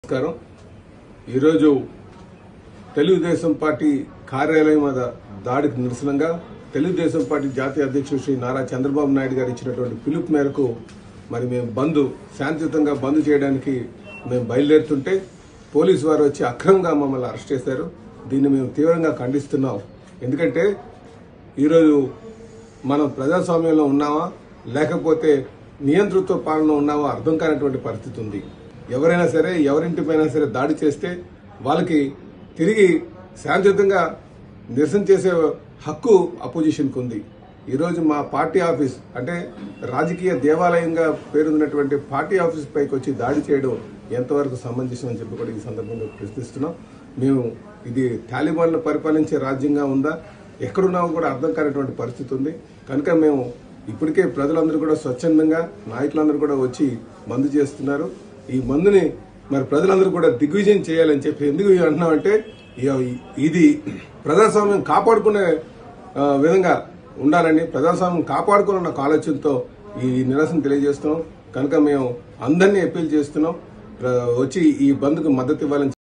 నమస్కారం ఈరోజు తెలుగుదేశం పార్టీ కార్యాలయం మీద దాడికి నిరసనగా తెలుగుదేశం పార్టీ జాతీయ అధ్యక్షుడు శ్రీ నారా చంద్రబాబు నాయుడు గారు ఇచ్చినటువంటి పిలుపు మేరకు మరి మేము బంద్ శాంతియుతంగా బంద్ చేయడానికి మేము బయలుదేరుతుంటే పోలీసు వారు వచ్చి అక్రమంగా మమ్మల్ని అరెస్ట్ చేశారు దీన్ని మేము తీవ్రంగా ఖండిస్తున్నాం ఎందుకంటే ఈరోజు మనం ప్రజాస్వామ్యంలో ఉన్నామా లేకపోతే నియంతృత్వ పాలన ఉన్నామా అర్థం కానటువంటి పరిస్థితి ఉంది ఎవరైనా సరే ఎవరింటిపైనా సరే దాడి చేస్తే వాళ్ళకి తిరిగి శాంతియుతంగా నిరసన చేసే హక్కు అపోజిషన్కి ఉంది ఈరోజు మా పార్టీ ఆఫీస్ అంటే రాజకీయ దేవాలయంగా పేరున్నటువంటి పార్టీ ఆఫీస్ పైకి వచ్చి దాడి చేయడం ఎంతవరకు సమంజసం అని చెప్పి కూడా ఈ సందర్భంగా ప్రశ్నిస్తున్నాం మేము ఇది తాలిబాన్లు పరిపాలించే రాజ్యంగా ఉందా ఎక్కడున్నామో కూడా అర్థం కానటువంటి పరిస్థితి ఉంది కనుక మేము ఇప్పటికే ప్రజలందరూ కూడా స్వచ్ఛందంగా నాయకులందరూ కూడా వచ్చి మందు చేస్తున్నారు ఈ మందుని మరి ప్రజలందరూ కూడా దిగ్విజయం చేయాలని చెప్పి ఎందుకు అంటున్నామంటే ఈ- ఇది ప్రజాస్వామ్యం కాపాడుకునే ఆ, విధంగా ఉండాలని ప్రజాస్వామ్యం కాపాడుకున్న ఒక ఆలోచనతో ఈ నిరసన తెలియజేస్తున్నాం కనుక మేము అందరినీ అప్పీల్ చేస్తున్నాం ప్ర- వచ్చి ఈ బంద్కు మద్దతు ఇవ్వాలని